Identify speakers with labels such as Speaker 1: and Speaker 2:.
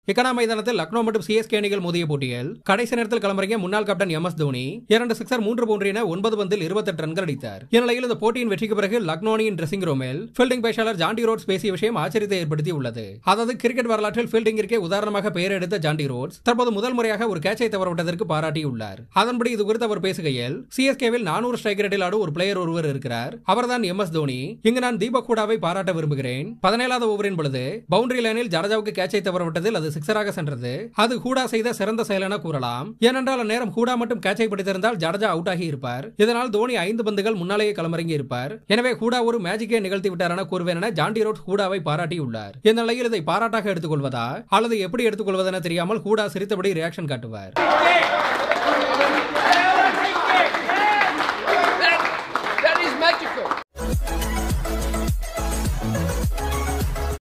Speaker 1: இக்கனா மைதானத்தில் லக்னோ மற்றும் சிஎஸ்கே அணிகள் மோதிய போட்டியில் கடைசி நேரத்தில் களமிறங்கிய முன்னாள் கேப்டன் எம் எஸ் தோனி இரண்டு சிக்ஸர் மூன்று பவுண்டரி என ஒன்பது பந்தில் இருபத்தெட்டு ரன்கள் அடித்தார் இந்நிலையில் இந்த போட்டியின் வெற்றிக்கு பிறகு லக்னோ அணியின் ட்ரெஸ்ஸிங் ரூமில் ஃபீல்டிங் பேச்சாளர் ஜாண்டி ரோட்ஸ் பேசிய விஷயம் ஆச்சரியத்தை ஏற்படுத்தி உள்ளது அதாவது கிரிக்கெட் வரலாற்றில் ஃபீல்டிங்கிற்கே உதாரணமாக பெயர் எடுத்த ஜாண்டி ரோட்ஸ் தற்போது முதல் முறையாக ஒரு கேட்சை தவறவிட்டதற்கு பாராட்டியுள்ளார் அதன்படி இது குறித்து அவர் பேசுகையில் சிஎஸ்கேவில் நானூறு ஸ்ட்ரைக் ரேட்டில் ஆடும் ஒரு பிளேயர் ஒருவர் இருக்கிறார் அவர்தான் எம் எஸ் தோனி இங்கு நான் தீபக் கூடாவை பாராட்ட விரும்புகிறேன் பதினேழாவது ஓவரின் பொழுது பவுண்டரி லைனில் ஜடேஜாவுக்கு கேட்சை தவறவிட்டதில் அது சிக்ஸராக சென்றது அது ஹூடா செய்த சிறந்த செயல் என கூறலாம் ஏனென்றால் அந்நேரம் ஹூடா மட்டும் கேட்சை பிடித்திருந்தால் ஜடேஜா அவுட் ஆகி இருப்பார் இதனால் தோனி ஐந்து பந்துகள் முன்னாலேயே களமிறங்கி இருப்பார் எனவே ஹூடா ஒரு மேஜிக்கை நிகழ்த்தி விட்டார் என கூறுவேன் என ஜாண்டி ரோட் ஹூடாவை பாராட்டியுள்ளார் இந்த நிலையில் இதை பாராட்டாக எடுத்துக்கொள்வதா அல்லது எப்படி எடுத்துக்கொள்வதென தெரியாமல் ஹூடா சிரித்தபடி ரியாக்ஷன் காட்டுவார்